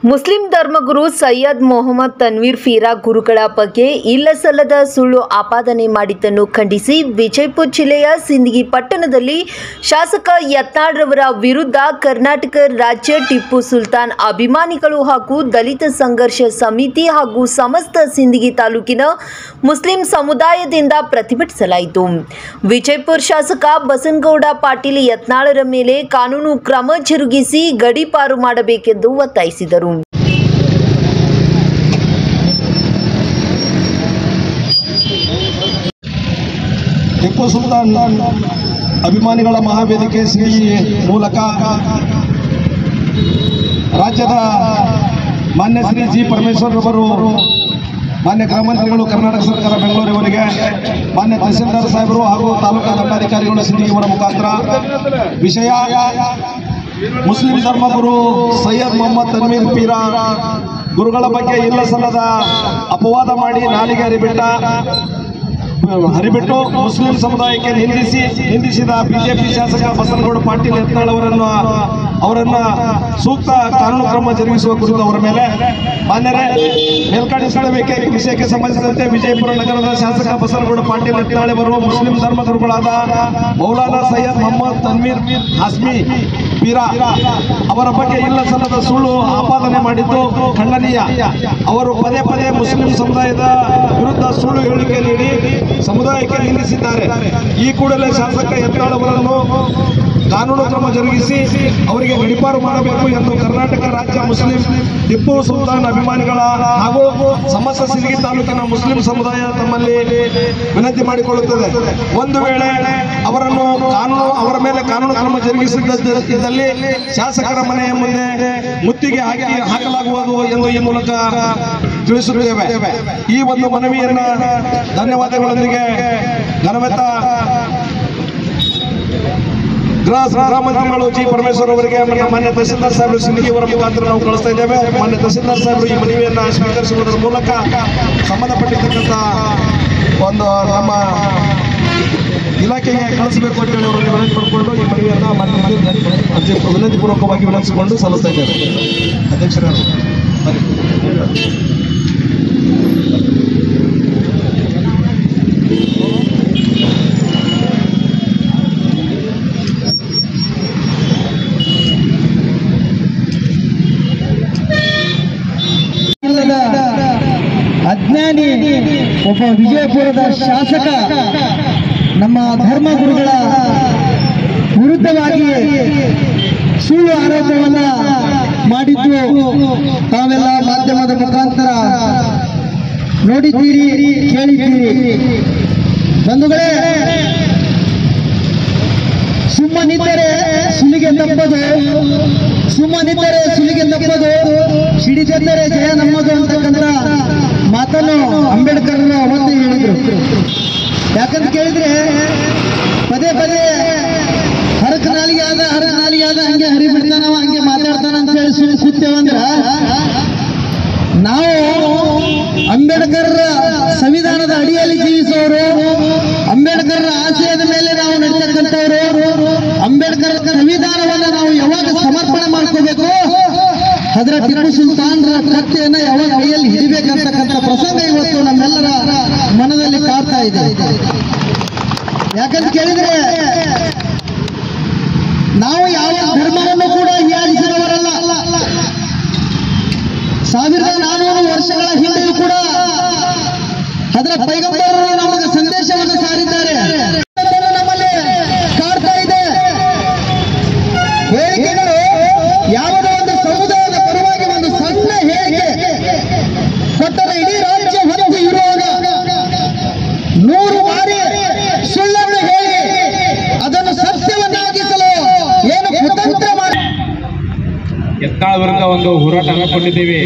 Muslim ಧರ್ಮಗುರು ಸೈಯದ್ ಮೊಹಮ್ಮದ್ ತನ್ವೀರ್ ಫೀರಾ ಗುರುಗಳ ಬಗ್ಗೆ ಇಲ್ಲಸಲ್ಲದ ಸುಳ್ಳು ಆಪಾದನೆ ಮಾಡಿದ್ದನ್ನು ಖಂಡಿಸಿ ವಿಜಯಪುರ ಜಿಲ್ಲೆಯ ಸಿಂದಗಿ ಪಟ್ಟಣದಲ್ಲಿ ಶಾಸಕ ಯತ್ನಾಳ್ರವರ ವಿರುದ್ಧ ಕರ್ನಾಟಕ ರಾಜ್ಯ ಟಿಪ್ಪು ಸುಲ್ತಾನ್ ಅಭಿಮಾನಿಗಳು ಹಾಗೂ ದಲಿತ ಸಂಘರ್ಷ ಸಮಿತಿ ಹಾಗೂ ಸಮಸ್ತ ಸಿಂದಗಿ ತಾಲೂಕಿನ ಮುಸ್ಲಿಂ ಸಮುದಾಯದಿಂದ ಪ್ರತಿಭಟಿಸಲಾಯಿತು ವಿಜಯಪುರ ಶಾಸಕ ಬಸನಗೌಡ ಪಾಟೀಲ್ ಯತ್ನಾಳರ ಮೇಲೆ ಕಾನೂನು ಕ್ರಮ ಜರುಗಿಸಿ ಗಡೀಪಾರು ಮಾಡಬೇಕೆಂದು ಒತ್ತಾಯಿಸಿದರು ಟಿಪ್ಪು ಸುಲ್ತಾನ್ ಅಭಿಮಾನಿಗಳ ಮಹಾವೇದಿಕೆ ಶ್ರೀ ಮೂಲಕ ರಾಜ್ಯದ ಮಾನ್ಯ ಶ್ರೀ ಜಿ ಪರಮೇಶ್ವರ್ ಅವರು ಮಾನ್ಯ ಗೃಹ ಮಂತ್ರಿಗಳು ಕರ್ನಾಟಕ ಸರ್ಕಾರ ಬೆಂಗಳೂರಿವರಿಗೆ ಮಾನ್ಯ ತಹಸೀಲ್ದಾರ್ ಸಾಹೇಬರು ಹಾಗೂ ತಾಲೂಕಾ ದಂಡಾಧಿಕಾರಿಗಳು ಸಿಂಧಿಯವರ ಮುಖಾಂತರ ವಿಷಯ ಮುಸ್ಲಿಂ ಧರ್ಮಗುರು ಸೈಯದ್ ಮೊಹಮ್ಮದ್ ತನ್ವೀರ್ ಪೀರಾ ಗುರುಗಳ ಬಗ್ಗೆ ಇಲ್ಲ ಸಲ್ಲದ ಅಪವಾದ ಮಾಡಿ ನಾಲಿಗೆ ಹರಿಬಿಟ್ಟ ಹರಿಬಿಟ್ಟು ಮುಸ್ಲಿಂ ಸಮುದಾಯಕ್ಕೆ ನಿಂದಿಸಿ ನಿಂದಿಸಿದ ಬಿಜೆಪಿ ಶಾಸಕ ಬಸನಗೌಡ ಪಾಟೀಲ್ ಯತ್ನಾಳ್ ಅವರನ್ನು ಅವರನ್ನ ಸೂಕ್ತ ಕಾನೂನು ಕ್ರಮ ಜರುಗಿಸುವ ಕುರಿತು ಅವರ ಮೇಲೆ ಮಾನ್ಯರೇ ಮೇಲ್ಕಾಣಿಸಲೇಬೇಕೆ ವಿಷಯಕ್ಕೆ ಸಂಬಂಧಿಸಿದಂತೆ ವಿಜಯಪುರ ನಗರದ ಶಾಸಕ ಬಸನಗೌಡ ಪಾಟೀಲ್ ಯತ್ನಾಳ್ ಅವರು ಮುಸ್ಲಿಂ ಧರ್ಮಗುರುಗಳಾದ ಮೌಲಾನಾ ಸೈಯದ್ ಮೊಹಮ್ಮದ್ ತನ್ವೀರ್ ಹಾಸ್ಮಿ ಪೀರಾ ಅವರ ಬಗ್ಗೆ ಇಲ್ಲ ಸಲ್ಲದ ಸುಳ್ಳು ಆಪಾದನೆ ಮಾಡಿದ್ದು ಖಂಡನೀಯ ಅವರು ಪದೇ ಪದೇ ಮುಸ್ಲಿಂ ಸಮುದಾಯದ ವಿರುದ್ಧ ಸುಳ್ಳು ಹೇಳಿಕೆ ನೀಡಿ ಸಮುದಾಯಕ್ಕೆ ನಿಂದಿಸಿದ್ದಾರೆ ಈ ಕೂಡಲೇ ಶಾಸಕ ಯತ್ನಾಳ್ ಅವರನ್ನು ಕಾನೂನು ಕ್ರಮ ಜರುಗಿಸಿ ಅವರಿಗೆ ಗಡಿಪಾರು ಮಾಡಬೇಕು ಎಂದು ಕರ್ನಾಟಕ ರಾಜ್ಯ ಮುಸ್ಲಿಂ ಟಿಪ್ಪು ಸುಲ್ತಾನ್ ಅಭಿಮಾನಿಗಳ ಹಾಗೂ ಸಮಸ್ತ ಸಿಂದಗಿ ತಾಲೂಕಿನ ಮುಸ್ಲಿಂ ಸಮುದಾಯ ತಮ್ಮಲ್ಲಿ ವಿನಂತಿ ಮಾಡಿಕೊಳ್ಳುತ್ತದೆ ಒಂದು ವೇಳೆ ಅವರನ್ನು ಕಾನೂನು ಅವರ ಮೇಲೆ ಕಾನೂನು ಕ್ರಮ ಜರುಗಿಸಿದ್ದಲ್ಲಿ ಶಾಸಕರ ಮನೆಯ ಮುಂದೆ ಮುತ್ತಿಗೆ ಹಾಕಿ ಹಾಕಲಾಗುವುದು ಎಂದು ಈ ಮೂಲಕ ತಿಳಿಸುತ್ತೇವೆ ಈ ಒಂದು ಮನವಿಯನ್ನ ಧನ್ಯವಾದಗಳೊಂದಿಗೆ ಘನವೆತ್ತ ಗೃಹ ಗೃಹ ಮಂತ್ರಿಗಳು ಜಿ ಪರಮೇಶ್ವರ್ ಅವರಿಗೆ ನಮ್ಮ ಮಾನ್ಯ ತಹಸೀಲ್ದಾರ್ ಸಾಹೇಬರು ಸಿಂದಗಿ ಅವರ ಮುಖಾಂತರ ನಾವು ಕಳಿಸ್ತಾ ಇದ್ದೇವೆ ಮಾನ್ಯ ತಹಸೀಲ್ದಾರ್ ಸಾಹೇಬರು ಈ ಮನವಿಯನ್ನ ಸ್ವೀಕರಿಸುವುದರ ಮೂಲಕ ಸಂಬಂಧಪಟ್ಟಿರ್ತಕ್ಕಂಥ ಒಂದು ನಮ್ಮ ಇಲಾಖೆಗೆ ಕಳಿಸಬೇಕು ಅಂತ ಹೇಳಿ ಅವರಿಗೆ ವಿನಂತಿ ಮಾಡಿಕೊಂಡು ಈ ಮನವಿಯನ್ನ ಮಾನ್ಯ ವಿನಂತಿ ಪೂರ್ವಕವಾಗಿ ವಿನಂತಿಸಿಕೊಂಡು ಸಲ್ಲಿಸ್ತಾ ಇದ್ದೇವೆ ಅಧ್ಯಕ್ಷರ ಇಲ್ಲದ ಅಜ್ಞಾನಿ ಒಬ್ಬ ವಿಜಯಪುರದ ಶಾಸಕ ನಮ್ಮ ಧರ್ಮಗುರುಗಳ ವಿರುದ್ಧವಾಗಿ ಸುಳ್ಳು ಆರೋಪವನ್ನ ಮಾಡಿದ್ದು ತಾವೆಲ್ಲ ಮಾಧ್ಯಮದ ಮುಖಾಂತರ ನೋಡಿದ್ದೀರಿ ಕೇಳಿದ್ದೀರಿ ಬಂಧುಗಳೇ ಸುಮ್ಮನಿದ್ದರೆ ಸುಲಿಗೆ ತಪ್ಪದು ಸುಮ್ಮನಿದ್ದರೆ ಸುಲಿಗೆ ತಪ್ಪದು ಸಿಡಿದೆದ್ದರೆ ಜಯ ನಮ್ಮದು ಅಂತಕ್ಕಂಥ ಮಾತನ್ನು ಅಂಬೇಡ್ಕರ್ ಅವತ್ತು ಹೇಳಿದ್ರು ಯಾಕಂತ ಕೇಳಿದ್ರೆ ಪದೇ ಪದೇ ಹರಕ ನಾಲಿಗೆ ಆದ ಹರಕ ನಾಲಿಗೆ ಆದ ಹಂಗೆ ಹರಿಬಿಡ್ತಾನವ ಹಂಗೆ ಮಾತಾಡ್ತಾನ ಅಂತ ಹೇಳಿ ಸುಳ್ಳು ಕೂತೇವಂದ್ರ ನಾವು ಅಂಬೇಡ್ಕರ್ ಸಂವಿಧಾನದ ಅಡಿಯಲ್ಲಿ ಜೀವಿಸುವವರು ಅಂಬೇಡ್ಕರ್ ಆಶಯದ ಮೇಲೆ ನಾವು ನಡೀತಕ್ಕಂಥವ್ರು ಅಂಬೇಡ್ಕರ್ ಸಂವಿಧಾನವನ್ನ ನಾವು ಯಾವಾಗ ಸಮರ್ಪಣೆ ಮಾಡ್ಕೋಬೇಕು ಅದರ ಟಿಪ್ಪು ಸುಲ್ತಾನ್ರ ಕತ್ತೆಯನ್ನ ಯಾವಾಗ ಕೈಯಲ್ಲಿ ಹಿಡಿಬೇಕಂತಕ್ಕಂಥ ಪ್ರಸಂಗ ಇವತ್ತು ನಮ್ಮೆಲ್ಲರ ಮನದಲ್ಲಿ ಕಾಡ್ತಾ ಇದೆ ಯಾಕಂತ ಕೇಳಿದ್ರೆ ನಾವು ಯಾವ ಧರ್ಮವನ್ನು ಕೂಡ ಹೀಯಾಳಿಸಿದವರಲ್ಲ ಸಾವಿರದ ನಾನೂರು ವರ್ಷಗಳ ಹಿಂದೆಯೂ ಕೂಡ ಅದರ ಪೈಗಂಬರರು ನಮಗೆ ಸಂದೇಶವನ್ನು ಸಾರಿದ್ದಾರೆ ಅದನ್ನು ನಮ್ಮಲ್ಲಿ ಕಾಡ್ತಾ ಇದೆ ಹೇಳಿಕೆಗಳು ಯಾವುದೋ ಒಂದು ಸಮುದಾಯದ ಪರವಾಗಿ ಒಂದು ಸಣ್ಣ ಹೇಳಿಕೆ ಕೊಟ್ಟರೆ ಇಡೀ ರಾಜ್ಯ ಹೊತ್ತು ಇರುವಾಗ ನೂರು ಬಾರಿ ಸುಳ್ಳನ್ನು ಹೇಳಿ ಅದನ್ನು ಸತ್ಯವನ್ನಾಗಿಸಲು ಏನು ಕುತಂತ್ರ ಮಾಡಿ ಯತ್ನಾಳ್ ವಿರುದ್ಧ ಒಂದು ಹೋರಾಟ ಹಮ್ಮಿಕೊಂಡಿದ್ದೀವಿ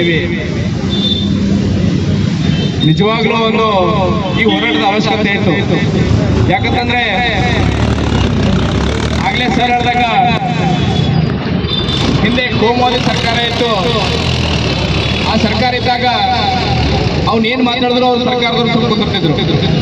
ನಿಜವಾಗ್ಲೂ ಒಂದು ಈ ಹೋರಾಟದ ಅವಶ್ಯಕತೆ ಇತ್ತು ಯಾಕಂತಂದ್ರೆ ಆಗ್ಲೇ ಸರ್ ಹೇಳಿದಾಗ ಹಿಂದೆ ಕೋಮುವಾದಿ ಸರ್ಕಾರ ಇತ್ತು ಆ ಸರ್ಕಾರ ಇದ್ದಾಗ ಅವ್ನು ಏನ್ ಮಾತಾಡಿದ್ರು ಅವ್ರು ಸರ್ಕಾರದವ್ರು ಸುಮ್ಕೊಂಡ್ಬಿಡ್ತಿದ್ರು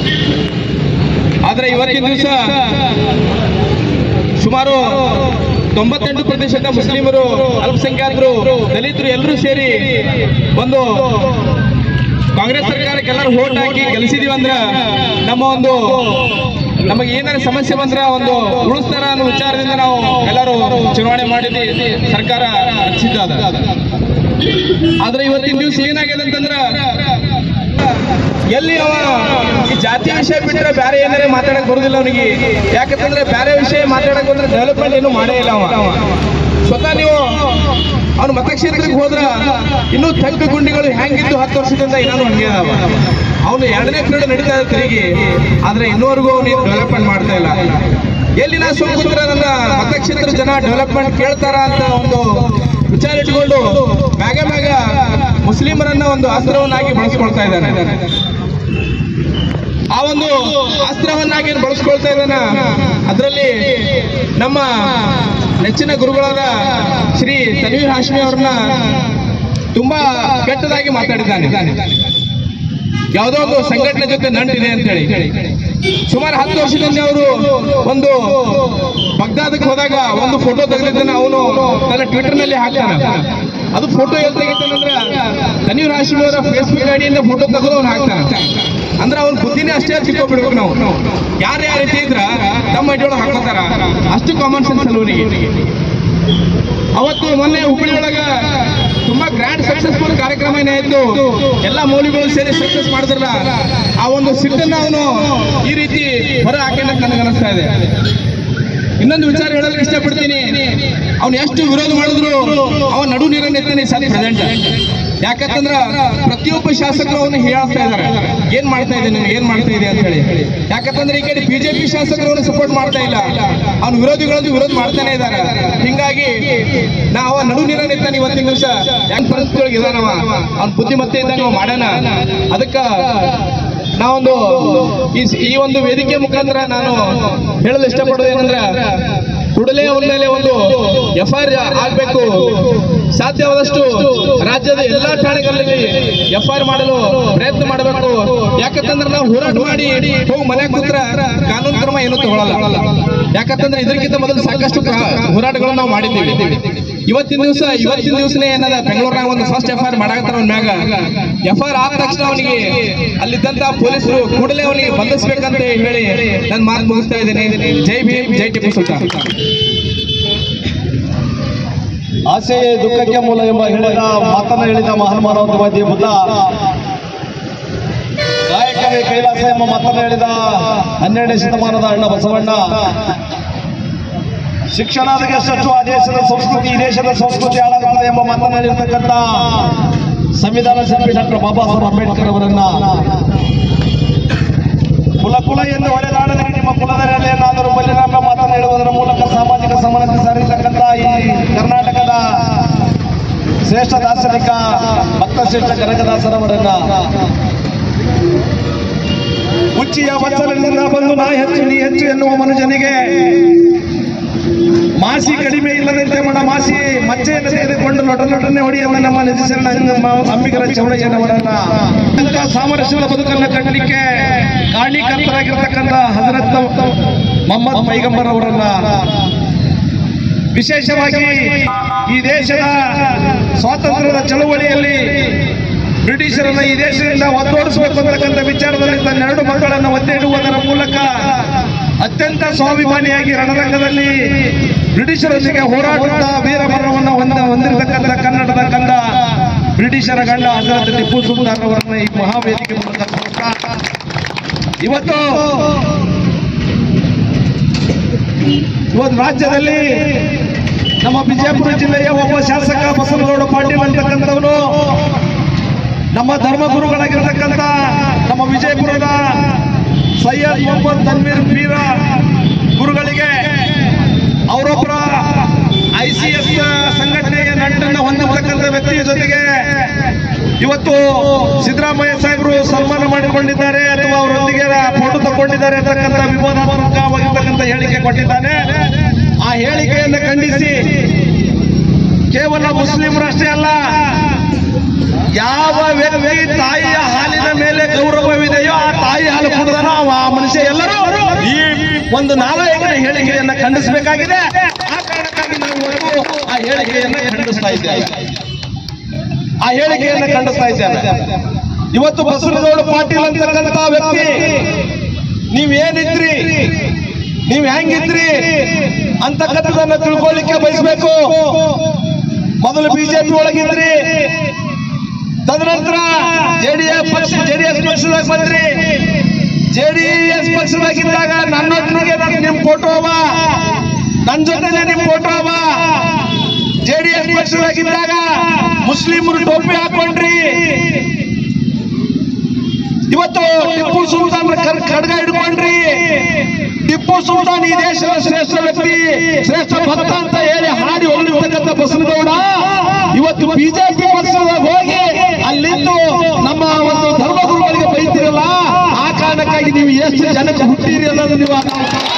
ಆದ್ರೆ ಇವತ್ತಿನ ದಿವಸ ಸುಮಾರು ತೊಂಬತ್ತೆಂಟು ಪ್ರತಿಶತ ಮುಸ್ಲಿಮರು ಅಲ್ಪಸಂಖ್ಯಾತರು ದಲಿತರು ಎಲ್ಲರೂ ಸೇರಿ ಒಂದು ಕಾಂಗ್ರೆಸ್ ಸರ್ಕಾರಕ್ಕೆ ಎಲ್ಲರೂ ವೋಟ್ ಹಾಕಿ ಗೆಲ್ಸಿದೀವಿ ಅಂದ್ರ ನಮ್ಮ ಒಂದು ನಮಗೆ ಏನಾರ ಸಮಸ್ಯೆ ಬಂದ್ರ ಒಂದು ಉಳಿಸ್ತಾರ ಅನ್ನೋ ವಿಚಾರದಿಂದ ನಾವು ಎಲ್ಲರೂ ಚುನಾವಣೆ ಮಾಡಿದ್ವಿ ಸರ್ಕಾರ ರಚಿಸಿದ ಆದ್ರೆ ಇವತ್ತಿನ ದಿವಸ ಏನಾಗಿದೆ ಅಂತಂದ್ರ ಎಲ್ಲಿ ಅವ ಈ ಜಾತಿ ವಿಷಯ ಬಿಟ್ರೆ ಬೇರೆ ಏನಾರೇ ಮಾತಾಡಕ್ ಬರುದಿಲ್ಲ ಅವನಿಗೆ ಯಾಕಂತಂದ್ರೆ ಬೇರೆ ವಿಷಯ ಮಾತಾಡಕ್ ಬಂದ್ರೆ ಡೆವಲಪ್ಮೆಂಟ್ ಏನು ಮಾಡೇ ಇಲ್ಲ ಅವ ಸ್ವತಃ ನೀವು ಅವ್ನ ಮತಕ್ಷೇತ್ರಕ್ಕೆ ಹೋದ್ರ ಇನ್ನೂ ತಗ್ಗ ಗುಂಡಿಗಳು ಹೆಂಗಿದ್ದು ಹತ್ತು ವರ್ಷದಿಂದ ಇನ್ನೂ ಹಂಗೆ ಅದಾವ ಅವನು ಎರಡನೇ ಪೀರಿಯಡ್ ನಡೀತಾ ಇದೆ ತಿರುಗಿ ಆದ್ರೆ ಇನ್ನೂವರೆಗೂ ಅವನು ಡೆವಲಪ್ಮೆಂಟ್ ಮಾಡ್ತಾ ಇಲ್ಲ ಎಲ್ಲಿ ನಾ ಸುಮ್ಮನೆ ನನ್ನ ಮತಕ್ಷೇತ್ರ ಜನ ಡೆವಲಪ್ಮೆಂಟ್ ಕೇಳ್ತಾರ ಅಂತ ಒಂದು ವಿಚಾರ ಇಟ್ಕೊಂಡು ಬೇಗ ಬೇಗ ಮುಸ್ಲಿಮರನ್ನ ಒಂದು ಅಸ್ತ್ರವನ್ನಾಗಿ ಬಳಸ್ಕೊಳ್ತಾ ಇದ್ದಾನೆ ಆ ಒಂದು ಅಸ್ತ್ರವನ್ನಾಗಿ ಏನ್ ಬಳಸ್ಕೊಳ್ತಾ ಇದ್ದಾನ ಅದರಲ್ಲಿ ನಮ್ಮ ನೆಚ್ಚಿನ ಗುರುಗಳಾದ ಶ್ರೀ ತನ್ವೀರ್ ಹಾಶ್ಮಿ ಅವ್ರನ್ನ ತುಂಬಾ ಕೆಟ್ಟದಾಗಿ ಮಾತಾಡಿದ್ದಾನೆ ಯಾವುದೋ ಒಂದು ಸಂಘಟನೆ ಜೊತೆ ನಂಟಿದೆ ಅಂತ ಹೇಳಿ ಸುಮಾರು ಹತ್ತು ವರ್ಷದಿಂದ ಅವರು ಒಂದು ಬಗ್ದಾದಕ್ಕೆ ಹೋದಾಗ ಒಂದು ಫೋಟೋ ತೆಗೆದಿದ್ದನ್ನ ಅವನು ತನ್ನ ಟ್ವಿಟರ್ ನಲ್ಲಿ ಹಾಕ್ತಾನೆ ಅದು ಫೋಟೋ ಎಲ್ಲಿ ತೆಗಿತಾನಂದ್ರೆ ತನೀರ್ ಹಾಶಿಮಿ ಅವರ ಫೇಸ್ಬುಕ್ ಐಡಿಯಿಂದ ಫೋಟೋ ತೆಗೆದು ಅವ್ನು ಹಾಕ್ತಾನೆ ಅಂದ್ರೆ ಅವ್ನ ಬುದ್ಧಿನೇ ಅಷ್ಟೇ ತಿಳ್ಕೊಬಿಡ್ಬೇಕು ನಾವು ಯಾರು ಯಾವ ರೀತಿ ಇದ್ರ ನಮ್ಮ ಐಡಿ ಒಳಗೆ ಹಾಕೋತಾರ ಅಷ್ಟು ಕಾಮನ್ ಸೆನ್ಸ್ ಅವನಿಗೆ ಅವತ್ತು ಮೊನ್ನೆ ಹುಬ್ಬಳ್ಳಿ ಒಳಗ ತುಂಬಾ ಗ್ರ್ಯಾಂಡ್ ಸಕ್ಸಸ್ಫುಲ್ ಕಾರ್ಯಕ್ರಮ ಏನಾಯ್ತು ಎಲ್ಲಾ ಮೌಲ್ಯಗಳು ಸೇರಿ ಸಕ್ಸಸ್ ಮಾಡಿದ್ರಲ್ಲ ಆ ಒಂದು ಸಿಟ್ಟನ್ನ ಅವನು ಈ ರೀತಿ ಹೊರ ಹಾಕ್ಯಾನ ಅಂತ ನನಗೆ ಅನಿಸ್ತಾ ಇದೆ ಇನ್ನೊಂದು ವಿಚಾರ ಹೇಳಲಿಕ್ಕೆ ಇಷ್ಟಪಡ್ತೀನಿ ಅವ್ನು ಎಷ್ಟು ವಿರೋಧ ಮಾಡಿದ್ರು ಅವ ನಡು ನೀರನ್ನೆತ್ತಾನೆ ಸದ್ ಪ್ರೆಸೆಂಟ್ ಯಾಕಂತಂದ್ರ ಪ್ರತಿಯೊಬ್ಬ ಶಾಸಕರು ಅವನು ಹೇಳ್ತಾ ಇದಾರೆ ಏನ್ ಮಾಡ್ತಾ ಇದ್ದೀನಿ ನೀನು ಏನ್ ಮಾಡ್ತಾ ಇದೆ ಅಂತ ಹೇಳಿ ಯಾಕಂತಂದ್ರೆ ಈ ಕಡೆ ಬಿಜೆಪಿ ಶಾಸಕರು ಅವನು ಸಪೋರ್ಟ್ ಮಾಡ್ತಾ ಇಲ್ಲ ಅವ್ನ ವಿರೋಧಿಗಳದ್ದು ವಿರೋಧ ಮಾಡ್ತಾನೆ ಇದ್ದಾರೆ ಹಿಂಗಾಗಿ ನಾವು ಅವ ನಡು ನೀರನ್ನೆತ್ತಾನೆ ಇವತ್ತಿನ ದಿವಸ ಹೆಂಗ್ ಪರಿಸ್ಥಿತಿ ಒಳಗೆ ಇದಾನವ ಅವ್ನ ಬುದ್ಧಿಮತ್ತೆ ಇದ್ದಂಗ ಅವ ಮಾಡೋಣ ಅದಕ್ಕ ನಾವೊಂದು ಈ ಈ ಒಂದು ವೇದಿಕೆ ಮುಖಾಂತರ ನಾನು ಹೇಳಲು ಇಷ್ಟಪಡೋದು ಏನಂದ್ರೆ ಕೂಡಲೇ ಅವನ ಮೇಲೆ ಒಂದು ಎಫ್ ಐ ಆರ್ ಆಗ್ಬೇಕು ಸಾಧ್ಯವಾದಷ್ಟು ರಾಜ್ಯದ ಎಲ್ಲಾ ಠಾಣೆಗಳಲ್ಲಿ ಎಫ್ ಐ ಆರ್ ಮಾಡಲು ಪ್ರಯತ್ನ ಮಾಡಬೇಕು ಯಾಕಂತಂದ್ರೆ ನಾವು ಹೋರಾಟ ಮಾಡಿ ಹೋಗಿ ಮನೆ ಕೂತ್ರ ಕಾನೂನು ಕ್ರಮ ಏನು ತಗೊಳ್ಳಲ್ಲ ಯಾಕಂತಂದ್ರೆ ಇದಕ್ಕಿಂತ ಮೊದಲು ಸಾಕಷ್ಟು ಕ್ರ- ಹೋರಾಟಗಳನ್ನು ನಾವು ಮಾಡಿದ್ದೀವಿ ಇವತ್ತಿನ ದಿವಸ ಇವತ್ತಿನ ದಿವಸನೇ ಏನದ ಬೆಂಗಳೂರಿನಾಗ ಒಂದು ಫಸ್ಟ್ ಎಫ್ ಐ ಆರ್ ಮಾಡಾಕತ್ತಾರ ಅವ್ನ ಮ್ಯಾಗ ಎಫ್ ಐ ಆರ್ ಆದ ತಕ್ಷಣ ಅವನಿಗೆ ಅಲ್ಲಿದ್ದಂತ ಪೊಲೀಸರು ಕೂಡಲೇ ಅವನಿಗೆ ಬಂಧಿಸ್ಬೇಕಂತ ಹೇಳಿ ನಾನು ಮಾತು ಮುಗಿಸ್ತಾ ಇದ್ದೇನೆ ಜೈ ಭೀಮ್ ಜೈ ಟಿಪ್ಪು ಸುಲ್ತಾನ್ ಆಸೆಯೇ ದುಃಖಕ್ಕೆ ಮೂಲ ಎಂಬ ಹೇಳಿದ ಮಾತನ್ನ ಹೇಳಿದ ಮಹಾನ್ ಮಾನವತಾವಾದಿ ಬುದ್ಧ ಗಾಯಕವೇ ಕೈಲಾಸ ಎಂಬ ಮಾತನ್ನ ಹೇಳಿದ ಹನ್ನೆರಡನೇ ಶತಮಾನದ ಅಣ್ಣ ಬಸವಣ್ಣ ಶಿಕ್ಷಣದ ಸ್ವಚ್ಛ ಆ ದೇಶದ ಸಂಸ್ಕೃತಿ ಈ ದೇಶದ ಸಂಸ್ಕೃತಿ ಹಾಳಾಗುತ್ತದೆ ಎಂಬ ಮಾತನ್ನ ಹೇಳಿರ್ತಕ್ಕಂಥ ಸಂವಿಧಾನ ಶಿಲ್ಪಿ ಡಾಕ್ಟರ್ ಬಾಬಾ ಸಾಹೇಬ್ ಅಂಬೇಡ್ಕರ್ ಅವರನ್ನ ಕುಲ ಕುಲ ಎಂದು ಹೊಡೆದಾಡಲಿಕ್ಕೆ ನಿಮ್ಮ ಕುಲದ ನೆಲೆಯನ್ನಾದರೂ ಬಲಿರಾಮ ಮಾತನಾಡುವುದರ ಮೂಲಕ ಸಾಮಾಜಿಕ ಸಮಾನತೆ ಸಾರಿರ್ತಕ್ಕಂಥ ಈ ಕರ್ನಾಟಕದ ಶ್ರೇಷ್ಠ ದಾರ್ಶನಿಕ ಭಕ್ತ ಶ್ರೇಷ್ಠ ಕನಕದಾಸರವರನ್ನ ಉಚ್ಚಿಯ ವಚನದಿಂದ ಬಂದು ನಾ ಹೆಚ್ಚು ನೀ ಹೆಚ್ಚು ಎನ್ನುವ ಮನುಜನಿಗೆ ಮಾಸಿ ಕಡಿಮೆ ಇಲ್ಲದಂತೆ ಮಡ ಮಾಸಿ ಮಚ್ಚೆಯನ್ನು ತೆಗೆದುಕೊಂಡು ಲೊಟ ಲೊಟನೆ ಹೊಡೆಯುವ ನಮ್ಮ ನಿಜಶರಣ ಅಂಬಿಗರ ಚೌಡಯ್ಯನವರನ್ನ ಇಂಥ ಸಾಮರಸ್ಯದ ಬದುಕನ್ನು ಕಟ್ಟಲಿಕ್ಕೆ ಕಾರಣೀಕರ್ತರಾಗಿರ್ತಕ್ಕಂಥ ಹಜರತ್ ಮೊಹಮ್ಮದ್ ಪೈಗಂಬರ್ ಅವರನ್ನ ವಿಶೇಷವಾಗಿ ಈ ದೇಶದ ಸ್ವಾತಂತ್ರ್ಯದ ಚಳವಳಿಯಲ್ಲಿ ಬ್ರಿಟಿಷರನ್ನ ಈ ದೇಶದಿಂದ ಒತ್ತೋಡಿಸಬೇಕು ಅಂತಕ್ಕಂಥ ವಿಚಾರದಲ್ಲಿ ತನ್ನ ಎರಡು ಮಕ್ಕಳನ್ನು ಒತ್ತೆ ಇಡುವುದರ ಮೂಲಕ ಅತ್ಯಂತ ಸ್ವಾಭಿಮಾನಿಯಾಗಿ ರಣರಂಗದಲ್ಲಿ ಬ್ರಿಟಿಷರೊಂದಿಗೆ ಹೋರಾಡುತ್ತಾ ವೀರ ಮರಣವನ್ನು ಹೊಂದ ಹೊಂದಿರತಕ್ಕಂಥ ಕನ್ನಡದ ಕಂದ ಬ್ರಿಟಿಷರ ಗಂಡ ಹಜರತ್ ಟಿಪ್ಪು ಸುಲ್ತಾನ್ ಅವರನ್ನ ಈ ಮಹಾವೇದಿಕೆ ಮೂಲಕ ಸ್ಮರಿಸ್ತಾ ಇವತ್ತು ಇವತ್ತು ರಾಜ್ಯದಲ್ಲಿ ನಮ್ಮ ಬಿಜಾಪುರ ಜಿಲ್ಲೆಯ ಒಬ್ಬ ಶಾಸಕ ಬಸವಗೌಡ ಪಾಟೀಲ್ ಅಂತಕ್ಕಂಥವನು ನಮ್ಮ ಧರ್ಮಗುರುಗಳಾಗಿರ್ತಕ್ಕಂಥ ನಮ್ಮ ವಿಜಯಪುರದ ಸೈಯದ್ ಮೊಹಮ್ಮದ್ ತನ್ವೀರ್ ಪೀರ ಗುರುಗಳಿಗೆ ಅವರೊಬ್ಬರ ಐ ಸಿ ಎಸ್ ಸಂಘಟನೆಗೆ ನಂಟನ್ನು ಹೊಂದಿರತಕ್ಕಂಥ ವ್ಯಕ್ತಿಯ ಜೊತೆಗೆ ಇವತ್ತು ಸಿದ್ದರಾಮಯ್ಯ ಸಾಹೇಬರು ಸನ್ಮಾನ ಮಾಡಿಕೊಂಡಿದ್ದಾರೆ ಅಥವಾ ಅವರೊಂದಿಗೆ ಫೋಟೋ ತಗೊಂಡಿದ್ದಾರೆ ಅಂತಕ್ಕಂಥ ವಿವಾದಾತ್ಮಕವಾಗಿರ್ತಕ್ಕಂಥ ಹೇಳಿಕೆ ಕೊಟ್ಟಿದ್ದಾನೆ ಆ ಹೇಳಿಕೆಯನ್ನು ಖಂಡಿಸಿ ಕೇವಲ ಮುಸ್ಲಿಮರಷ್ಟೇ ಅಲ್ಲ ಯಾವ ವ್ಯಕ್ತಿ ತಾಯಿಯ ಹಾಲಿನ ಮೇಲೆ ಗೌರವವಿದೆಯೋ ಆ ತಾಯಿ ಹಾಲು ಕುಡಿದನೋ ಆ ಮನುಷ್ಯ ಎಲ್ಲರೂ ಈ ಒಂದು ನಾಲಾಯಕನ ಹೇಳಿಕೆಯನ್ನ ಖಂಡಿಸಬೇಕಾಗಿದೆ ಆ ಕಾರಣಕ್ಕಾಗಿ ನಾವು ಹೇಳಿಕೆಯನ್ನ ಖಂಡಿಸ್ತಾ ಇದ್ದೇವೆ ಆ ಹೇಳಿಕೆಯನ್ನ ಖಂಡಿಸ್ತಾ ಇದ್ದೇವೆ ಇವತ್ತು ಬಸವನಗೌಡ ಪಾಟೀಲ್ ಅಂತಕ್ಕಂಥ ವ್ಯಕ್ತಿ ನೀವೇನಿದ್ರಿ ನೀವ್ ಹೆಂಗಿದ್ರಿ ಅಂತಕ್ಕಂಥದನ್ನ ತಿಳ್ಕೊಳ್ಳಿಕ್ಕೆ ಬಯಸ್ಬೇಕು ಮೊದಲು ಬಿಜೆಪಿ ಒಳಗಿದ್ರಿ ತದನಂತರ ಜೆಡಿಎಸ್ ಪಕ್ಷ ಜೆಡಿಎಸ್ ಪಕ್ಷದಾಗ ಬಂದ್ರಿ ಜೆಡಿಎಸ್ ಪಕ್ಷದಾಗಿದ್ದಾಗ ನನ್ನೊಟ್ಟಿಗೆ ನಿಮ್ ಫೋಟೋ ಅವ ನನ್ನ ಜೊತೆನೆ ನಿಮ್ ಫೋಟೋ ಅವ ಜೆಡಿಎಸ್ ಪಕ್ಷದಾಗಿದ್ದಾಗ ಮುಸ್ಲಿಮರು ಟೋಪಿ ಹಾಕೊಂಡ್ರಿ ಇವತ್ತು ಟಿಪ್ಪು ಸುಲ್ತಾನ್ ಕರ್- ಖಡ್ಗ ಹಿಡ್ಕೊಂಡ್ರಿ ಟಿಪ್ಪು ಸುಲ್ತಾನ್ ಈ ದೇಶದ ಶ್ರೇಷ್ಠ ವ್ಯಕ್ತಿ ಶ್ರೇಷ್ಠ ಭಕ್ತ ಅಂತ ಹೇಳಿ ಹಾಡಿ ಹೊಗಳಿರ್ತಕ್ಕಂಥ ಬಸವನಗೌಡ ಇವತ್ತು ಬಿಜೆಪಿ ಪಕ್ಷದಾಗ ಹೋಗಿ ಅಲ್ಲಿಂದು ನಮ್ಮ ಒಂದು ಧರ್ಮಗುರುಗಳಿಗೆ ಬೈತಿರಲ್ಲ ಆ ಕಾರಣಕ್ಕಾಗಿ ನೀವು ಎಷ್ಟು ಜನಕ್ಕೆ ಹುಟ್ಟಿರಿ ಅನ್ನೋದು ನೀವು ಅರ್ಥ ಮಾಡ್ಕೊಳ್ಳಿ.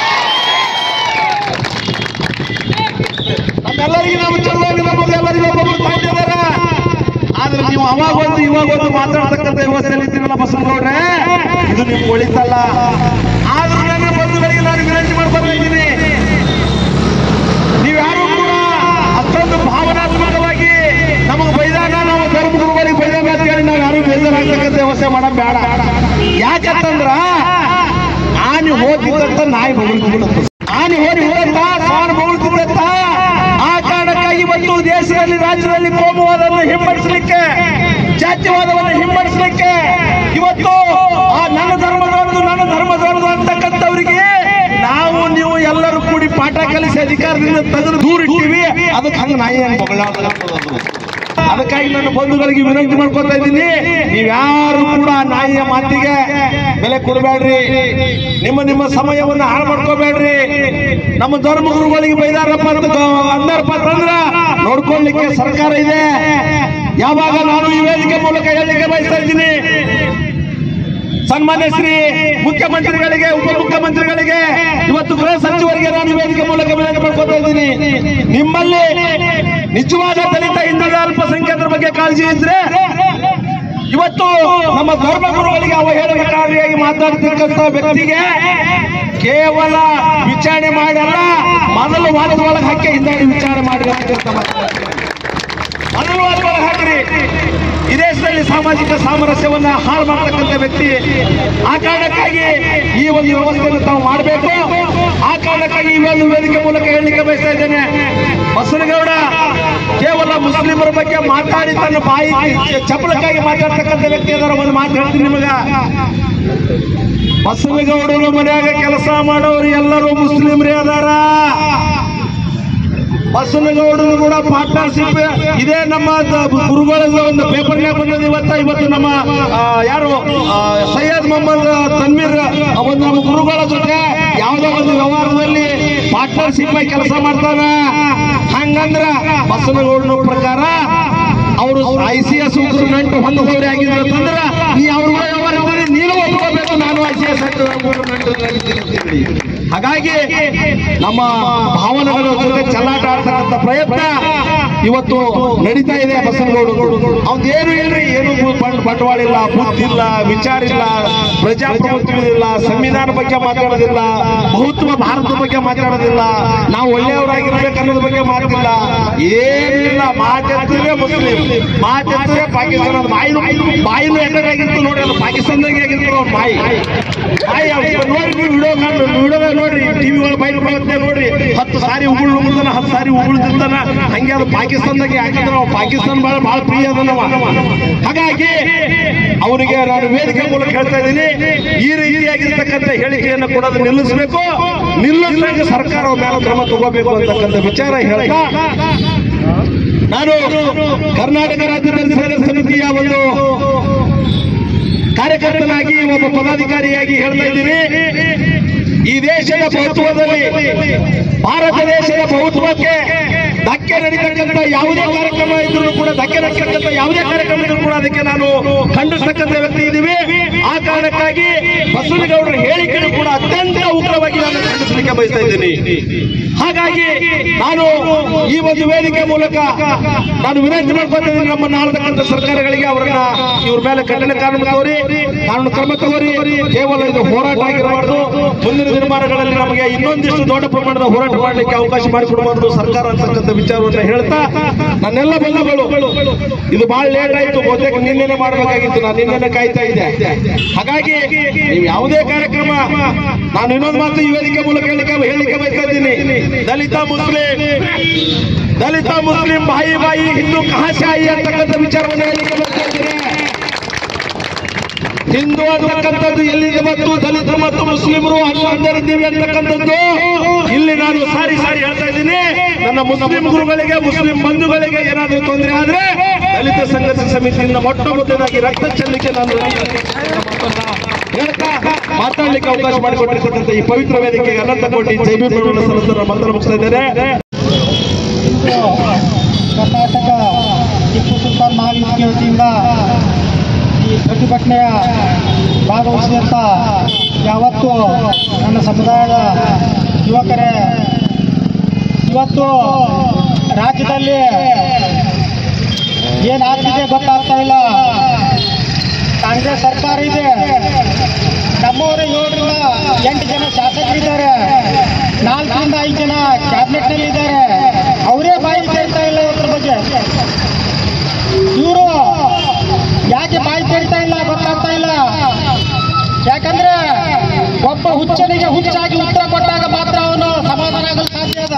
ನಮ್ಮೆಲ್ಲರಿಗೂ ನಮ್ಮ ಚಲವಾಗಿ ನಮಗೆಲ್ಲರಿಗೂ ಒಬ್ಬೊಬ್ರು ತಾಯಿದ್ದಾರೆ ಆದ್ರೆ ನೀವು ಅವಾಗ ಒಂದು ಇವಾಗ ಒಂದು ಮಾತಾಡ್ತಕ್ಕಂಥ ವ್ಯವಸ್ಥೆಯಲ್ಲಿ ಇದ್ದೀರಲ್ಲ ಬಸವನಗೌಡ್ರೆ ಇದು ನಿಮ್ಗೆ ಒಳಿತಲ್ಲ ಆದ್ರೂ ನನ್ನ ಬಂಧುಗಳಿಗೆ ನಾನು ವಿನಂತಿ ಮಾಡ್ತಾ ಇದ್ದೀನಿ ನೀವ್ಯಾರು ಕೂಡ ಅಷ್ಟೊಂದು ಭಾವನಾತ್ಮಕವಾಗಿ ನಮಗೆ ಬೈದಾಗ ನಾವು ಧರ್ಮಗುರುಗಳಿಗೆ ಬೈದಾಗ ಅಂತ ಹೇಳಿ ನಾವು ಯಾರು ಬೇಜಾರಾಗ್ತಕ್ಕಂಥ ವ್ಯವಸ್ಥೆ ಮಾಡಕ್ ಬೇಡ ಯಾಕಂತಂದ್ರ ಆನೆ ಹೋಗಿದ್ದಂತ ನಾಯಿ ಬಗಳ್ತಿಬಿಡುತ್ತೆ ಆನೆ ಹೋಗಿದ್ದಂತ ಸಾರು ಬಗಳ್ತಿದ್ದಂತ ಆ ಕಾರಣಕ್ಕಾಗಿ ಇವತ್ತು ದೇಶದಲ್ಲಿ ರಾಜ್ಯದಲ್ಲಿ ಕೋಮುವಾದವನ್ನು ಹಿಂಬಡಿಸಲಿಕ್ಕೆ ಜಾತಿವಾದವನ್ನು ಹಿಂಬಡಿಸಲಿಕ್ಕೆ ಇವತ್ತು ಆ ನನ್ನ ಧರ್ಮ ದೊಡ್ಡದು ನನ್ನ ಧರ್ಮ ದೊಡ್ಡದು ಅಂತಕ್ಕಂಥವ್ರಿಗೆ ನಾವು ನೀವು ಎಲ್ಲರೂ ಕೂಡಿ ಪಾಠ ಕಲಿಸಿ ಅಧಿಕಾರದಿಂದ ತೆಗೆದು ದೂರಿಟ್ಟಿವಿ ಅದಕ್ಕೆ ಹಂಗ ನಾಯಿ ಹಂಗೆ ಬಗಳಾಡ್ತಾರೆ ಅನ್ನೋದು. ಅದಕ್ಕಾಗಿ ನನ್ನ ಬಂಧುಗಳಿಗೆ ವಿನಂತಿ ಮಾಡ್ಕೊತಾ ಇದ್ದೀನಿ ನೀವ್ಯಾರು ಕೂಡ ಆ ನಾಯಿಯ ಮಾತಿಗೆ ಬೆಲೆ ಕೊಡಬೇಡ್ರಿ ನಿಮ್ಮ ನಿಮ್ಮ ಸಮಯವನ್ನ ಹಾಳು ಮಾಡ್ಕೋಬೇಡ್ರಿ ನಮ್ಮ ಧರ್ಮಗುರುಗಳಿಗೆ ಬೈದಾರಪ್ಪ ಅಂತ ಗ- ಅಂದಾರಪ್ಪ ಅಂತಂದ್ರ ನೋಡ್ಕೊಳ್ಳಿಕ್ಕೆ ಸರ್ಕಾರ ಇದೆ ಯಾವಾಗ ನಾನು ಈ ವೇದಿಕೆ ಮೂಲಕ ಹೇಳಲಿಕ್ಕೆ ಬಯಸ್ತಾ ಇದ್ದೀನಿ ಸನ್ಮಾನ್ಯ ಶ್ರೀ ಮುಖ್ಯಮಂತ್ರಿಗಳಿಗೆ ಉಪಮುಖ್ಯಮಂತ್ರಿಗಳಿಗೆ ಇವತ್ತು ಗೃಹ ಸಚಿವರಿಗೆ ನಾನು ಈ ವೇದಿಕೆ ಮೂಲಕ ವಿನಂತಿ ಮಾಡ್ಕೊತಾ ಇದ್ದೀನಿ ನಿಮ್ಮಲ್ಲಿ ನಿಜವಾದ ದಲಿತ ಹಿಂದುಳಿದ ಅಲ್ಪಸಂಖ್ಯಾತರ ಬಗ್ಗೆ ಕಾಳಜಿ ಇದ್ರೆ ಇವತ್ತು ನಮ್ಮ ಧರ್ಮಗುರುಗಳಿಗೆ ಅವಹೇಳನಕಾರಿಯಾಗಿ ಮಾತಾಡ್ತಿರ್ತಕ್ಕಂಥ ವ್ಯಕ್ತಿಗೆ ಕೇವಲ ವಿಚಾರಣೆ ಮಾಡಲ್ಲ ಮೊದಲು ವಾರದ ಒಳಗೆ ಹಾಕಿ ಹಿಂದೆ ವಿಚಾರಣೆ ಮಾಡಿ ಅಂತ ಮಾತಾಡ್ತೀನಿ. ಮೊದಲು ವಾರದ ಹಾಕ್ರಿ ಈ ದೇಶದಲ್ಲಿ ಸಾಮಾಜಿಕ ಸಾಮರಸ್ಯವನ್ನ ಹಾಳು ಮಾಡತಕ್ಕಂಥ ವ್ಯಕ್ತಿ ಆ ಕಾರಣಕ್ಕಾಗಿ ಈ ಒಂದು ವ್ಯವಸ್ಥೆಯನ್ನು ತಾವು ಮಾಡಬೇಕು ಆ ಕಾರಣಕ್ಕಾಗಿ ಈ ಒಂದು ವೇದಿಕೆ ಮೂಲಕ ಹೇಳಲಿಕ್ಕೆ ಬಯಸ್ತಾ ಇದ್ದೇನೆ ಬಸವನಗೌಡ ಕೇವಲ ಮುಸ್ಲಿಮರ ಬಗ್ಗೆ ಮಾತಾಡಿ ತನ್ನ ಬಾಯಿ ಚಪಲಕ್ಕಾಗಿ ಮಾತಾಡ್ತಕ್ಕಂಥ ವ್ಯಕ್ತಿ ಅದರ ಒಂದು ಮಾತು ಹೇಳ್ತೀನಿ ನಿಮಗ ಬಸವನಗೌಡರು ಮನ್ಯಾಗ ಕೆಲಸ ಮಾಡೋರು ಎಲ್ಲರೂ ಮುಸ್ಲಿಮರೇ ಅದಾರ ಬಸವನಗೌಡರು ಕೂಡ ಪಾರ್ಟ್ನರ್ಶಿಪ್ ಇದೇ ನಮ್ಮ ದ- ಗುರುಗಳ ಒಂದು ಪೇಪರ್ನಾಗ ಬಂದದ ಇವತ್ತ ಇವತ್ತು ನಮ್ಮ ಆ, ಯಾರು ಆ, ಸೈಯದ್ ಮೊಹಮ್ಮದ್ ತನ್ವೀರ್ ಆ ಒಂದು ನಮ್ಮ ಗುರುಗಳ ಜೊತೆ ಯಾವುದೋ ಒಂದು ವ್ಯವಹಾರದಲ್ಲಿ ಪಾರ್ಟ್ನರ್ಶಿಪ್ ಆಗಿ ಕೆಲಸ ಮಾಡ್ತಾನ ಹಂಗಂದ್ರ ಬಸವನಗೌಡನ ಪ್ರಕಾರ ಅವರು ಐ ಸಿ ಎಸ್ ನಂಟು ಹೊಂದದವ್ರೆ ಆಗಿದ್ರು ಅಂತಂದ್ರ ನೀ ಅವ್ರ ಕೂಡ ವ್ಯವಹಾರ ಮಾಡಿ ನೀನು ಒಪ್ಕೋಬೇಕು ನಾನು ಐ ಸಿ ಎಸ್ ಹಾಗಾಗಿ ನಮ್ಮ ಭಾವನೆಗಳ ಜೊತೆ ಚೆಲ್ಲಾಟ ಆಡ್ತಕ್ಕಂಥ ಪ್ರಯತ್ನ ಇವತ್ತು ನಡೀತಾ ಇದೆ ಬಸವನಗೌಡರು ಅವ್ದೇನು ಇಲ್ರಿ ಏನು ಬಂಡ್ ಬಂಡವಾಳ ಇಲ್ಲ ಬುದ್ಧಿ ಇಲ್ಲ ವಿಚಾರ ಇಲ್ಲ ಪ್ರಜಾಪ್ರಭುತ್ವ ಇಲ್ಲ ಸಂವಿಧಾನ ಬಗ್ಗೆ ಮಾತಾಡೋದಿಲ್ಲ ಬಹುತ್ವ ಭಾರತ ಬಗ್ಗೆ ಮಾತಾಡೋದಿಲ್ಲ ನಾವು ಒಳ್ಳೆಯವರಾಗಿರ್ಬೇಕು ಅನ್ನೋದ್ರ ಬಗ್ಗೆ ಮಾತಿಲ್ಲ ಏನಿಲ್ಲ ಮಾತೆತ್ತಿದ್ರೆ ಮುಸ್ಲಿಂ ಮಾತೆತ್ತಿದ್ರೆ ಪಾಕಿಸ್ತಾನ ಬಾಯಿನು ಬಾಯಿನು ಎಕಡೆಯಾಗಿತ್ತು ನೋಡಿ ಅದು ಪಾಕಿಸ್ತಾನದಾಗೆ ಆಗಿತ್ತು ಅವ್ರ ಬಾಯಿ ಬಾಯಿ ಅವ್ರು ನೋಡಿ ನೀವು ವಿಡಿಯೋ ವಿಡಿಯೋ ನೋಡ್ರಿ ಟಿವಿ ಒಳಗೆ ಬೈಕ್ ಬರುತ್ತೆ ನೋಡ್ರಿ ಹತ್ತು ಸಾರಿ ಉಗುಳು ಉಗುಳ್ತಾನ ಹತ್ತು ಸಾರಿ ಉಗುಳ್ತಿರ್ತಾನ ಹಂಗೆ ಅದು ಪಾಕಿಸ್ತಾನದಾಗೆ ಯಾಕಂದ್ರೆ ನಾವು ಪಾಕಿಸ್ತಾನ ಬಹಳ ಬಹಳ ಪ್ರಿಯ ಅದನ್ನವ ಹಾಗಾಗಿ ಅವರಿಗೆ ನಾನು ವೇದಿಕೆ ಮೂಲಕ ಹೇಳ್ತಾ ಇದ್ದೀನಿ ಈ ರೀತಿಯಾಗಿರ್ತಕ್ಕಂಥ ಹೇಳಿಕೆಯನ್ನು ಕೊಡೋದು ನಿಲ್ಲಿಸಬೇಕು ನಿಲ್ಲಿಸಲಿಕ್ಕೆ ಸರ್ಕಾರ ಅವ್ರ ಮೇಲೆ ಕ್ರಮ ತಗೋಬೇಕು ಅಂತಕ್ಕಂಥ ವಿಚಾರ ಹೇಳ್ತಾ ನಾನು ಕರ್ನಾಟಕ ರಾಜ್ಯ ರೈತ ಸಮಿತಿಯ ಒಂದು ಕಾರ್ಯಕರ್ತನಾಗಿ ಒಬ್ಬ ಪದಾಧಿಕಾರಿಯಾಗಿ ಹೇಳ್ತಾ ಇದ್ದೀನಿ ಈ ದೇಶದ ಬಹುತ್ವದಲ್ಲಿ ಭಾರತ ದೇಶದ ಬಹುತ್ವಕ್ಕೆ ಧಕ್ಕೆ ನಡೀತಕ್ಕಂಥ ಯಾವುದೇ ಕಾರ್ಯಕ್ರಮ ಇದ್ರೂ ಕೂಡ ಧಕ್ಕೆ ನಡೀತಕ್ಕಂಥ ಯಾವುದೇ ಕಾರ್ಯಕ್ರಮ ಇದ್ರೂ ಕೂಡ ಅದಕ್ಕೆ ನಾನು ಖಂಡಿಸ್ತಕ್ಕಂಥ ವ್ಯಕ್ತಿ ಇದ್ದೀವಿ ಆ ಕಾರಣಕ್ಕಾಗಿ ಬಸವನಗೌಡರ ಹೇಳಿಕೆಗಳು ಕೂಡ ಅತ್ಯಂತ ಉಗ್ರವಾಗಿ ನಾನು ಖಂಡಿಸಲಿಕ್ಕೆ ಬಯಸ್ತಾ ಇದ್ದೀನಿ ಹಾಗಾಗಿ ನಾನು ಈ ಒಂದು ವೇದಿಕೆ ಮೂಲಕ ನಾನು ವಿನಂತಿ ಮಾಡ್ಕೊತಿದ್ದೀನಿ ನಮ್ಮ ನಾಳತಕ್ಕಂಥ ಸರ್ಕಾರಗಳಿಗೆ ಅವರನ್ನ ಇವ್ರ ಮೇಲೆ ಕಠಿಣ ಕಾನೂನು ತಗೋರಿ ಕಾನೂನು ಕ್ರಮ ತಗೋರಿ ಕೇವಲ ಇದು ಹೋರಾಟ ಆಗಿರಬಾರ್ದು ಮುಂದಿನ ದಿನಮಾನಗಳಲ್ಲಿ ನಮಗೆ ಇನ್ನೊಂದಿಷ್ಟು ದೊಡ್ಡ ಪ್ರಮಾಣದ ಹೋರಾಟ ಮಾಡಲಿಕ್ಕೆ ಅವಕಾಶ ಮಾಡಿಕೊಡಬಾರ್ದು ಸರ್ಕಾರ ಅಂತಕ್ಕಂಥ ವಿಚಾರವನ್ನ ಹೇಳ್ತಾ ನನ್ನೆಲ್ಲ ಬಂಧುಗಳು ಇದು ಬಹಳ ಲೇಟ್ ಆಯ್ತು ಬಹುತೇಕ ನಿನ್ನೆನೆ ಮಾಡಬೇಕಾಗಿತ್ತು ನಾನು ನಿನ್ನೆನೆ ಕಾಯ್ತಾ ಇದ್ದೆ ಹಾಗಾಗಿ ನೀವು ಯಾವುದೇ ಕಾರ್ಯಕ್ರಮ ನಾನು ಇನ್ನೊಂದು ಮಾತು ಈ ವೇದಿಕೆ ಮೂಲಕ ಹೇಳಿಕೆ ಹೇಳಿಕೆ ಬಯಸ್ತಾ ಇದ್ದೀನಿ ದಲಿತ ಮುಸ್ಲಿಂ ದಲಿತ ಮುಸ್ಲಿಂ ಬಾಯಿ ಬಾಯಿ ಹಿಂದೂ ಕಹಾಶಾಹಿ ಅಂತಕ್ಕಂಥ ವಿಚಾರವನ್ನು ಹೇಳಿಕೆ ಬಯಸ್ತಾ ಇದ್ದೀನಿ ಹಿಂದೂ ಅನ್ನತಕ್ಕಂಥದ್ದು ಎಲ್ಲಿಗೆ ಮತ್ತು ದಲಿತರು ಮತ್ತು ಮುಸ್ಲಿಮರು ಹನ್ನೊಂದರಿದ್ದೀವಿ ಅಂತಕ್ಕಂಥದ್ದು ಇಲ್ಲಿ ನಾನು ಸಾರಿ ಸಾರಿ ಹೇಳ್ತಾ ಇದ್ದೀನಿ ನನ್ನ ಮುಸ್ಲಿಂ ಗುರುಗಳಿಗೆ ಮುಸ್ಲಿಂ ಬಂಧುಗಳಿಗೆ ಏನಾದರೂ ತೊಂದರೆ ಆದ್ರೆ ದಲಿತ ಸಂಘರ್ಷ ಸಮಿತಿಯಿಂದ ಮೊಟ್ಟ ಮೊದಲಾಗಿ ರಕ್ತ ಚೆಲ್ಲಿಕ್ಕೆ ನಾನು ಹೇಳ್ತಾ ಮಾತಾಡ್ಲಿಕ್ಕೆ ಅವಕಾಶ ಮಾಡಿಕೊಟ್ಟಿರ್ತಕ್ಕಂಥ ಈ ಪವಿತ್ರ ವೇದಿಕೆಗೆ ಅನಂತ ಕೋಟಿ ಜೈ ಭೀಮ್ ಸಲ್ಲಿಸಲು ಮಾತನ್ನು ಮುಗಿಸ್ತಾ ಇದ್ದೇನೆ ಇಂದು ಕರ್ನಾಟಕ ಟಿಪ್ಪು ಸುಲ್ತಾನ್ ಮಹಾವೇದಿಕೆ ವತಿಯಿಂದ ಈ ಪ್ರತಿಭಟನೆಯ ಭಾಗವಹಿಸಿದಂಥ ಯಾವತ್ತು ನನ್ನ ಸಮುದಾಯದ ಯುವಕರೇ ಇವತ್ತು ರಾಜ್ಯದಲ್ಲಿ ಏನಾಗ್ತಿದೆ ಗೊತ್ತಾಗ್ತಾ ಇಲ್ಲ ಕಾಂಗ್ರೆಸ್ ಸರ್ಕಾರ ಇದೆ ನಮ್ಮವರು ಏಳರಿಂದ ಎಂಟು ಜನ ಶಾಸಕರಿದ್ದಾರೆ ನಾಲ್ಕರಿಂದ ಐದು ಜನ ಕ್ಯಾಬಿನೆಟ್ ನಲ್ಲಿ ಇದ್ದಾರೆ ಅವರೇ ಬಾಯಿ ತೆರಿತಾ ಇಲ್ಲ ಇದ್ರ ಬಗ್ಗೆ ಇವರು ಯಾಕೆ ಬಾಯಿ ತೆರಿತಾ ಇಲ್ಲ ಗೊತ್ತಾಗ್ತಾ ಇಲ್ಲ ಯಾಕಂದ್ರೆ ಒಬ್ಬ ಹುಚ್ಚನಿಗೆ ಹುಚ್ಚಾಗಿ ಉತ್ತರ ಕೊಟ್ಟಾಗ ಮಾತ್ರ ಅವನು ಸಮಾಧಾನ ಆಗಲು ಸಾಧ್ಯ ಅದ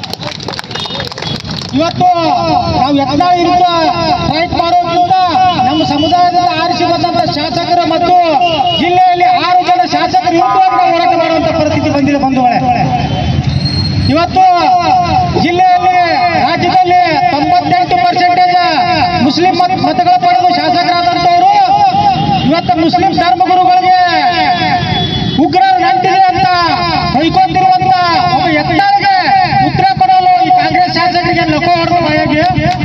ಇವತ್ತು ನಾವು ಯತ್ನಾಳ ವಿರುದ್ಧ ಫೈಟ್ ಮಾಡೋದ್ರಿಂದ ನಮ್ಮ ಸಮುದಾಯದಿಂದ ಆರಿಸಿ ಬಂದಂತ ಶಾಸಕರು ಮತ್ತು ಜಿಲ್ಲೆಯಲ್ಲಿ ಆರು ಜನ ಶಾಸಕರ ವಿರುದ್ಧವಾಗಿ ನಾವು ಹೋರಾಟ ಮಾಡುವಂತ ಪರಿಸ್ಥಿತಿ ಬಂದಿದೆ ಬಂಧುಗಳೇ ಇವತ್ತು ಜಿಲ್ಲೆಯಲ್ಲಿ ರಾಜ್ಯದಲ್ಲಿ ತೊಂಬತ್ತೆಂಟು ಪರ್ಸೆಂಟೇಜ್ ಮುಸ್ಲಿಂ ಮತ ಮತಗಳ ಪಡೆದು ಶಾಸಕರಾದಂತವರು ಇವತ್ತು ಮುಸ್ಲಿಂ ಧರ್ಮಗುರುಗಳಿಗೆ ಉಗ್ರರು ನಂಟಿದೆ ಅಂತ ಹೊಯ್ಕೊಂಡಿರುವಂತ ಒಬ್ಬ ಯತ್ನಾಳಿಗೆ ಉತ್ತರ ಕೊಡಲು ಈ ಕಾಂಗ್ರೆಸ್ ಶಾಸಕರಿಗೆ ನೊಕ ಹೊಡೆದು ಬಾಯಾಗಿ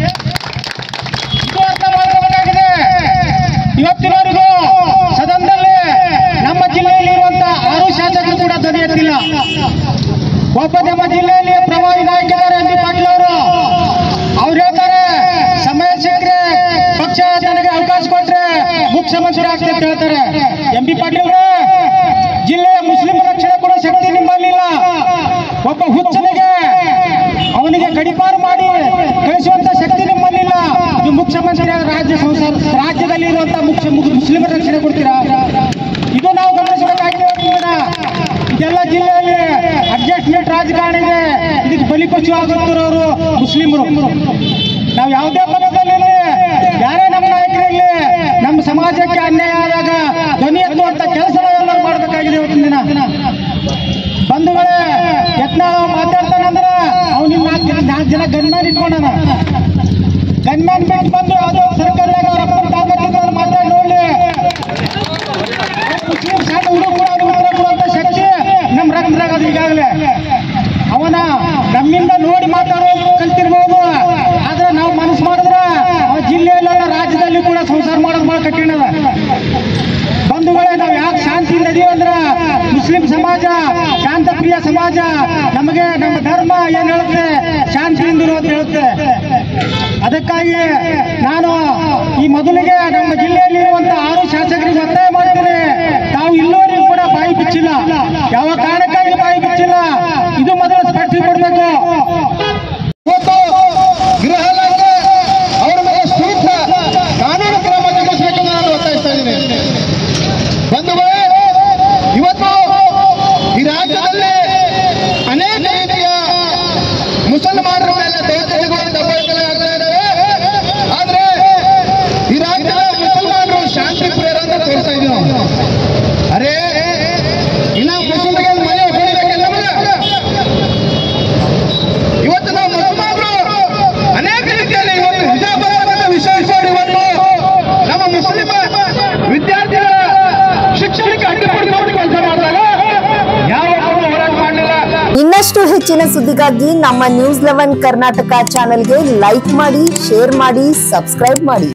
ಇದು ಅರ್ಥ ಮಾಡ್ಕೋಬೇಕಾಗಿದೆ ಇವತ್ತಿನವರೆಗೂ ಸದನದಲ್ಲಿ ನಮ್ಮ ಜಿಲ್ಲೆಯಲ್ಲಿ ಇರುವಂತ ಆರು ಶಾಸಕರು ಕೂಡ ಧ್ವನಿ ಎತ್ತಿಲ್ಲ ಒಬ್ಬ ನಮ್ಮ ಜಿಲ್ಲೆಯಲ್ಲಿ ಪ್ರಭಾವಿ ನಾಯಕಿದ್ದಾರೆ ಎಂ ಬಿ ಪಾಟೀಲ್ ಅವರು ಅವ್ರು ಹೇಳ್ತಾರೆ ಸಮಯ ಸಿಕ್ಕರೆ ಪಕ್ಷ ನನಗೆ ಅವಕಾಶ ಕೊಟ್ರೆ ಮುಖ್ಯಮಂತ್ರಿ ಆಗ್ತದೆ ಅಂತ ಹೇಳ್ತಾರೆ ಎಂ ಬಿ ಪಾಟೀಲ್ ಅವರೇ, ಜಿಲ್ಲೆಯ ಮುಸ್ಲಿಂ ರಕ್ಷಣೆ ಕೊಡೋ ಶಕ್ತಿ ನಿಮ್ಮಲ್ಲಿಲ್ಲ ಒಬ್ಬ ಹುಚ್ಚನಿಗೆ ಅವನಿಗೆ ಗಡಿಪಾರು ಮಾಡಿ ಕಳಿಸುವಂತ ಶಕ್ತಿ ನಿಮ್ಮಲ್ಲಿಲ್ಲ ನೀವು ಮುಖ್ಯಮಂತ್ರಿ ಆಗಿ ರಾಜ್ಯ ಸಂಸಾರ ರಾಜ್ಯದಲ್ಲಿ ಇರುವಂತ ಮುಖ್ಯ ಮು- ಮುಸ್ಲಿಮರ ರಕ್ಷಣೆ ಕೊಡ್ತೀರಾ ಇದು ನಾವು ಗಮನಿಸಬೇಕಾಗಿದೆ ಇವತ್ತಿನ ದಿನ. ಇದೆಲ್ಲ ಜಿಲ್ಲೆಯಲ್ಲಿ ಅಡ್ಜಸ್ಟ್ಮೆಂಟ್ ರಾಜಕಾರಣ ಇದೆ ಇದಕ್ಕೆ ಬಲಿಪಶು ಆಗುತ್ತಿರೋರು ಮುಸ್ಲಿಮರು ನಾವು ಯಾವುದೇ ಪದದಲ್ಲಿ ಯಾರೇ ನಮ್ಮ ನಾಯಕರಿರಲಿ ನಮ್ಮ ಸಮಾಜಕ್ಕೆ ಅನ್ಯಾಯ ಆದಾಗ ಧ್ವನಿ ಎತ್ತುವಂತ ಕೆಲಸ ನಾವೆಲ್ಲರೂ ಮಾಡಬೇಕಾಗಿದೆ ಇವತ್ತಿನ ದಿನ ಬಂಧುಗಳೇ ಯತ್ನಾಳ ಮಾತಾಡ್ತಾನಂದ್ರೆ ಅವ್ನಿಗೆ ನಾಲ್ಕು ಜನ ನಾಲ್ಕು ಜನ ಗನ್ಮ್ಯಾನ್ ಇಟ್ಕೊಂಡಾನ ಗನ್ಮ್ಯಾನ್ ಬಿಟ್ಟು ಬಂದು ಯಾವುದೋ ಸರ್ಕಾರದಾಗ ಅವ್ರ ಅಪ್ಪನ ತಾಕತ್ತಿದ್ರೆ ಮಾತಾಡಿ ನೋಡ್ಲಿ ಮುಸ್ಲಿಂ ಸಣ್ಣ ಹುಡುಗ ಕೂಡ ಅವ್ನಿಗೆ ಉತ್ತರ ಕೊಡುವಂತ ಶಕ್ತಿ ನಮ್ಮ ರಕ್ತದಾಗ ಅದು ಈಗಾಗಲೇ ಅವನ ನಮ್ಮಿಂದ ನೋಡಿ ಮಾತಾಡೋದು ಕಲ್ತಿರ್ಬೋದು ಆದ್ರೆ ನಾವು ಮನಸ್ಸು ಮಾಡಿದ್ರೆ ಆ ಜಿಲ್ಲೆಯಲ್ಲೆಲ್ಲ ರಾಜ್ಯದಲ್ಲಿ ಕೂಡ ಸಂಸಾರ ಮಾಡೋದು ಬಹಳ ಕಠಿಣ ಅದ ಬಂಧುಗಳೇ ನಾವು ಯಾಕೆ ಶಾಂತಿಯಿಂದ ಇದೀವಿ ಅಂದ್ರ ಮುಸ್ಲಿಂ ಸಮಾಜ ಶಾಂತಪ್ರಿಯ ಸಮಾಜ ನಮಗೆ ನಮ್ಮ ಧರ್ಮ ಏನ್ ಹೇಳುತ್ತೆ ಶಾಂತಿಯಿಂದ ಇರು ಅಂತ ಹೇಳುತ್ತೆ ಅದಕ್ಕಾಗಿ ನಾನು ಈ ಮೊದಲಿಗೆ ನಮ್ಮ ಜಿಲ್ಲೆಯಲ್ಲಿ ಇರುವಂತ ಆರು ಶಾಸಕರಿಗೆ ಒತ್ತಾಯ ಮಾಡ್ತೀನಿ ತಾವು ಇಲ್ಲವರೆಗೂ ಕೂಡ ಬಾಯಿ ಬಿಚ್ಚಿಲ್ಲ ಯಾವ ಕಾರಣಕ್ಕಾಗಿ ಬಾಯಿ ಬಿಚ್ಚಿಲ್ಲ ಇದು ಮೊದಲು ಸ್ಪಷ್ಟಪಡಬೇಕು ಇವತ್ತು ಗೃಹ ಇಲಾಖೆ ಅವರ ಮೇಲೆ ಸೂಕ್ತ ಕಾನೂನು ಕ್ರಮ ಜರುಗಿಸಬೇಕು ನಾನು ಒತ್ತಾಯಿಸ್ತಾ ಇದ್ದೀನಿ ಬಂಧುಗಳೇ ಇವತ್ತು ಈ ರಾಜ್ಯದಲ್ಲಿ ಅನೇಕ ರೀತಿಯ ಮುಸಲ್ಮಾನರ ಮೇಲೆ ದೌರ್ಜನ್ಯಗಳು ದಬ್ಬಾಳಿಕೆಗಳಾಗ್ತಾ ಇದ್ದಾವೆ ಆದ್ರೆ ಈ ರಾಜ್ಯದ ಮುಸಲ್ಮಾನರು ಶಾಂತಿ ಪ್ರಿಯರು ಅಂತ ತೋರಿಸ್ತಾ ಇದೀವಿ ನಾವು ಅರೇ ಇನ್ನ ಮುಸಲ್ಮಾನ ಮನೆ ಹೊಡಿಬೇಕಲ್ಲ ನಮಗೆ ಇವತ್ತು ನಾವು ಮುಸಲ್ಮಾನರು ಅನೇಕ ರೀತಿಯಲ್ಲಿ ಇವತ್ತು ಹಿಜಾಬ್ ಅನ್ನೋದನ್ನ ವಿಶ್ವಾಸಿಸೋರು ಇವತ್ತು ನಮ್ಮ ಮುಸ್ಲಿಂ ವಿದ್ಯಾರ್ಥಿಗಳ ಶಿಕ್ಷಣಕ್ಕೆ ಅಡ್ಡಿಪಡಿಸೋದು ಕೆಲಸ ಮಾಡಿದಾಗ ಯಾವ ಹೋರಾಟ ಮಾಡಲಿಲ್ಲ ಇನ್ನಷ್ಟು ಹೆಚ್ಚಿನ ಸುದ್ದಿಗಾಗಿ ನಮ್ಮ ನ್ಯೂಸ್ ಲೆವೆನ್ ಕರ್ನಾಟಕ ಚಾನೆಲ್ಗೆ ಲೈಕ್ ಮಾಡಿ ಶೇರ್ ಮಾಡಿ ಸಬ್ಸ್ಕ್ರೈಬ್ ಮಾಡಿ